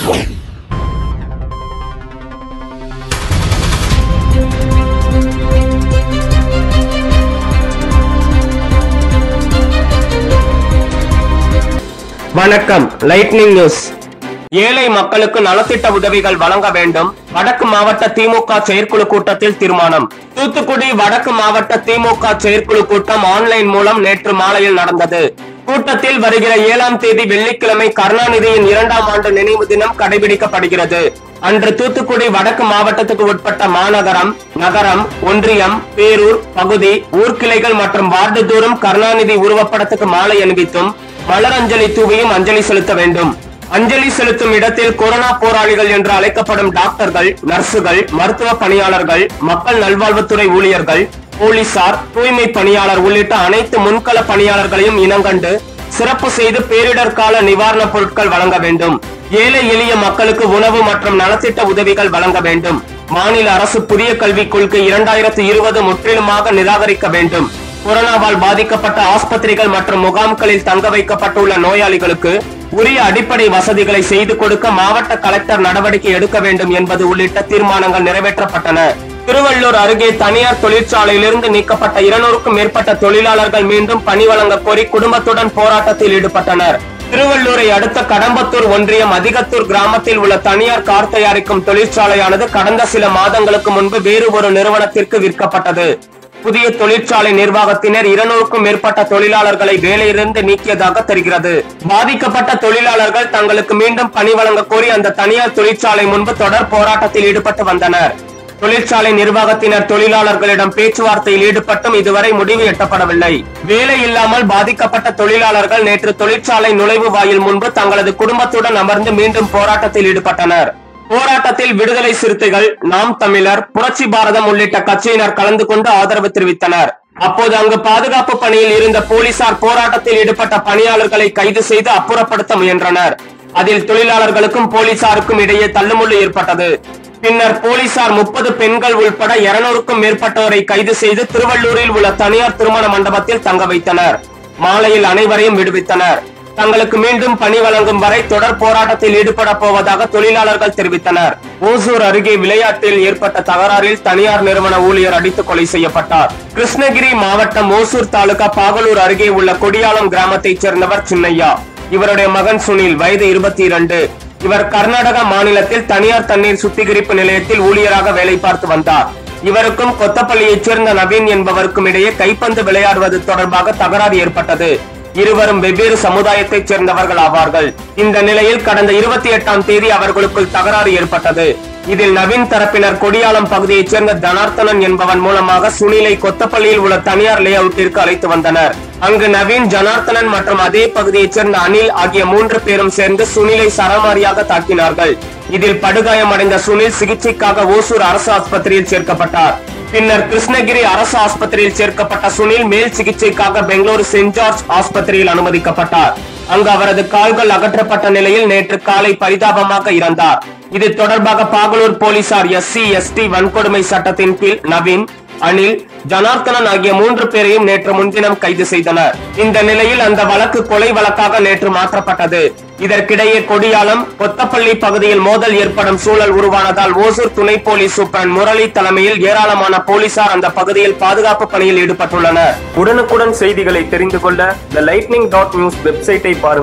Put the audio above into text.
வணக்கம் lightning news ஏழை மக்களுக்கு நலத்திட்ட உதவிகள் வழங்க வேண்டும் வடக்கு மாவட்ட திமுக செயற்குழு கூட்டத்தில் தீர்மானம் தூத்துக்குடி வடக்கு மாவட்ட திமுக செயற்குழு கூட்டம் ஆன்லைன் மூலம் நேற்று மாலையில் நடந்தது கூட்டத்தில் வருகிற ஏழாம் தேதி வெள்ளிக்கிழமை கருணாநிதியின் இரண்டாம் ஆண்டு நினைவு தினம் கடைபிடிக்கப்படுகிறது அன்று தூத்துக்குடி வடக்கு மாவட்டத்துக்கு உட்பட்ட மாநகரம் நகரம் ஒன்றியம் பேரூர் பகுதி ஊர்க்கிளைகள் மற்றும் வார்டு தோறும் கருணாநிதி உருவப்படத்துக்கு மாலை அணிவித்தும் மலரஞ்சலி தூவியும் அஞ்சலி செலுத்த வேண்டும் அஞ்சலி செலுத்தும் இடத்தில் கொரோனா போராளிகள் என்று அழைக்கப்படும் டாக்டர்கள் நர்சுகள் மருத்துவ பணியாளர்கள் மக்கள் நல்வாழ்வுத்துறை ஊழியர்கள் போலீசார் தூய்மை பணியாளர் உள்ளிட்ட அனைத்து முன்கள பணியாளர்களையும் இனங்கண்டு சிறப்பு செய்து பேரிடர் கால நிவாரணப் பொருட்கள் வழங்க வேண்டும் ஏழை எளிய மக்களுக்கு உணவு மற்றும் நலத்திட்ட உதவிகள் வழங்க வேண்டும் மாநில அரசு புதிய கல்விக் கொள்கை இரண்டாயிரத்து இருபது முற்றிலுமாக நிராகரிக்க வேண்டும் கொரோனாவால் பாதிக்கப்பட்ட ஆஸ்பத்திரிகள் மற்றும் முகாம்களில் தங்க வைக்கப்பட்டுள்ள நோயாளிகளுக்கு உரிய அடிப்படை வசதிகளை செய்து கொடுக்க மாவட்ட கலெக்டர் நடவடிக்கை எடுக்க வேண்டும் என்பது உள்ளிட்ட தீர்மானங்கள் நிறைவேற்றப்பட்டன திருவள்ளூர் அருகே தனியார் தொழிற்சாலையிலிருந்து நீக்கப்பட்ட இருநூறுக்கும் மேற்பட்ட தொழிலாளர்கள் மீண்டும் பணி வழங்க கோரி குடும்பத்துடன் போராட்டத்தில் ஈடுபட்டனர் திருவள்ளூரை அடுத்த கடம்பத்தூர் ஒன்றியம் அதிகத்தூர் கிராமத்தில் உள்ள தனியார் கார் தயாரிக்கும் தொழிற்சாலையானது கடந்த சில மாதங்களுக்கு முன்பு வேறு ஒரு நிறுவனத்திற்கு விற்கப்பட்டது புதிய தொழிற்சாலை நிர்வாகத்தினர் இருநூறுக்கும் மேற்பட்ட தொழிலாளர்களை வேலையிலிருந்து நீக்கியதாக தெரிகிறது பாதிக்கப்பட்ட தொழிலாளர்கள் தங்களுக்கு மீண்டும் பணி வழங்க கோரி அந்த தனியார் தொழிற்சாலை முன்பு தொடர் போராட்டத்தில் ஈடுபட்டு வந்தனர் தொழிற்சாலை நிர்வாகத்தினர் தொழிலாளர்களிடம் பேச்சுவார்த்தையில் ஈடுபட்டும் இதுவரை முடிவு எட்டப்படவில்லை வேலை இல்லாமல் பாதிக்கப்பட்ட தொழிலாளர்கள் நேற்று தொழிற்சாலை நுழைவு வாயில் முன்பு தங்களது குடும்பத்துடன் அமர்ந்து மீண்டும் போராட்டத்தில் ஈடுபட்டனர் போராட்டத்தில் விடுதலை சிறுத்தைகள் நாம் தமிழர் புரட்சி பாரதம் உள்ளிட்ட கட்சியினர் கலந்து கொண்டு ஆதரவு தெரிவித்தனர் அப்போது அங்கு பாதுகாப்பு பணியில் இருந்த போலீசார் போராட்டத்தில் ஈடுபட்ட பணியாளர்களை கைது செய்து அப்புறப்படுத்த முயன்றனர் அதில் தொழிலாளர்களுக்கும் போலீசாருக்கும் இடையே தள்ளுமுள்ளு ஏற்பட்டது பின்னர் போலீசார் முப்பது பெண்கள் உள்பட இருநூறுக்கும் மேற்பட்டோரை கைது செய்து திருவள்ளூரில் உள்ள தனியார் திருமண மண்டபத்தில் தங்க வைத்தனர் மாலையில் அனைவரையும் விடுவித்தனர் தங்களுக்கு மீண்டும் பணி வழங்கும் வரை தொடர் போராட்டத்தில் ஈடுபட போவதாக தொழிலாளர்கள் தெரிவித்தனர் ஓசூர் அருகே விளையாட்டில் ஏற்பட்ட தகராறில் தனியார் நிறுவன ஊழியர் அடித்து கொலை செய்யப்பட்டார் கிருஷ்ணகிரி மாவட்டம் ஓசூர் தாலுகா பாகலூர் அருகே உள்ள கொடியாலம் கிராமத்தைச் சேர்ந்தவர் சின்னையா இவருடைய மகன் சுனில் வயது இருபத்தி இரண்டு இவர் கர்நாடக மாநிலத்தில் தனியார் தண்ணீர் சுத்திகரிப்பு நிலையத்தில் ஊழியராக வேலை பார்த்து வந்தார் இவருக்கும் கொத்தப்பள்ளியைச் சேர்ந்த நவீன் என்பவருக்கும் இடையே கைப்பந்து விளையாடுவது தொடர்பாக தகராறு ஏற்பட்டது இருவரும் வெவ்வேறு சமுதாயத்தைச் சேர்ந்தவர்கள் ஆவார்கள் இந்த நிலையில் கடந்த இருபத்தி எட்டாம் தேதி அவர்களுக்குள் தகராறு ஏற்பட்டது இதில் நவீன் தரப்பினர் கொடியாலம் பகுதியைச் சேர்ந்த தனார்த்தனன் என்பவன் மூலமாக சுனிலை கொத்தப்பள்ளியில் உள்ள தனியார் லே அவுட்டிற்கு அழைத்து வந்தனர் அங்கு நவீன் ஜனார்த்தனன் மற்றும் அதே பகுதியைச் சேர்ந்த அனில் ஆகிய மூன்று பேரும் சேர்ந்து சுனிலை சரமாரியாக தாக்கினார்கள் இதில் படுகாயமடைந்த சுனில் சிகிச்சைக்காக ஓசூர் அரசு ஆஸ்பத்திரியில் சேர்க்கப்பட்டார் பின்னர் கிருஷ்ணகிரி அரசு ஆஸ்பத்திரியில் சேர்க்கப்பட்ட சுனில் மேல் சிகிச்சைக்காக பெங்களூரு செயின்ட் ஜார்ஜ் ஆஸ்பத்திரியில் அனுமதிக்கப்பட்டார் அங்கு அவரது கால்கள் அகற்றப்பட்ட நிலையில் நேற்று காலை பரிதாபமாக இறந்தார் இது தொடர்பாக பாகலூர் போலீசார் எஸ்சி எஸ்டி வன்கொடுமை சட்டத்தின் கீழ் நவீன் அனில் ஜனார்த்தனன் ஆகிய மூன்று பேரையும் நேற்று முன்தினம் கைது செய்தனர் இந்த நிலையில் அந்த வழக்கு கொலை வழக்காக நேற்று மாற்றப்பட்டது இதற்கிடையே கொடியாலம் கொத்தப்பள்ளி பகுதியில் மோதல் ஏற்படும் சூழல் உருவானதால் ஓசூர் துணை போலீஸ் சூப்பரண்ட் முரளி தலைமையில் ஏராளமான போலீசார் அந்த பகுதியில் பாதுகாப்பு பணியில் ஈடுபட்டுள்ளனர் உடனுக்குடன் செய்திகளை தெரிந்து கொள்ள த லைட்னிங் டாட் நியூஸ் வெப்சைட்டை பாருங்கள்